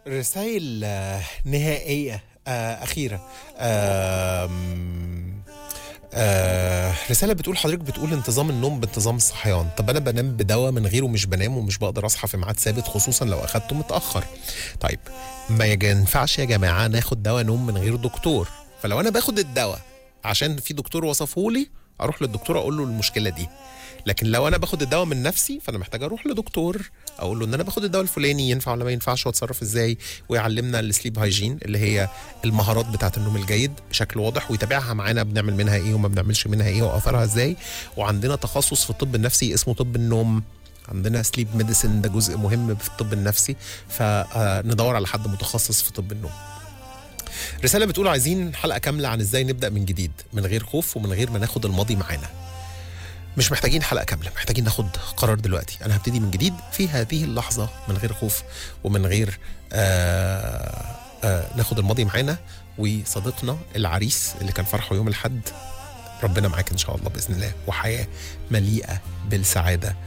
رسائل آه، نهائية آه، أخيرة آم، آه رسالة بتقول حضرتك بتقول انتظام النوم بانتظام الصحيان طب أنا بنام بدواء من غيره مش بنام ومش بقدر أصحى في ميعاد ثابت خصوصا لو أخدته متأخر طيب ما يج- ينفعش يا جماعة ناخد دواء نوم من غير دكتور فلو أنا باخد الدواء عشان في دكتور وصفه لي أروح للدكتور أقول له المشكلة دي لكن لو انا باخد الدواء من نفسي فانا محتاج اروح لدكتور اقول له ان انا باخد الدواء الفلاني ينفع ولا ما ينفعش واتصرف ازاي ويعلمنا السليب هايجين اللي هي المهارات بتاعه النوم الجيد بشكل واضح ويتابعها معانا بنعمل منها ايه وما بنعملش منها ايه واثرها ازاي وعندنا تخصص في الطب النفسي اسمه طب النوم عندنا سليب ميديسن ده جزء مهم في الطب النفسي فندور على حد متخصص في طب النوم رسالة بتقول عايزين حلقة كاملة عن ازاي نبدأ من جديد من غير خوف ومن غير ما ناخد الماضي معانا مش محتاجين حلقة كاملة محتاجين ناخد قرار دلوقتي أنا هبتدي من جديد في هذه اللحظة من غير خوف ومن غير آه آه ناخد الماضي معانا وصديقنا العريس اللي كان فرحه يوم الحد ربنا معاك إن شاء الله بإذن الله وحياة مليئة بالسعادة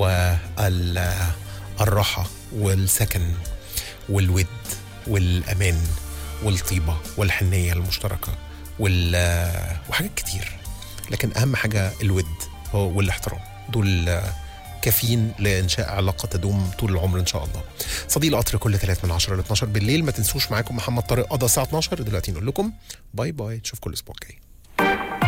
والراحة والسكن والود والأمان والطيبة والحنية المشتركة وال وحاجات كتير لكن أهم حاجة الود هو والاحترام دول آه، كافيين لإنشاء علاقة تدوم طول العمر إن شاء الله صديق القطر كل 3 من 10 ل 12 بالليل ما تنسوش معاكم محمد طارق قضى الساعة 12 دلوقتي نقول لكم باي باي نشوفكم الأسبوع الجاي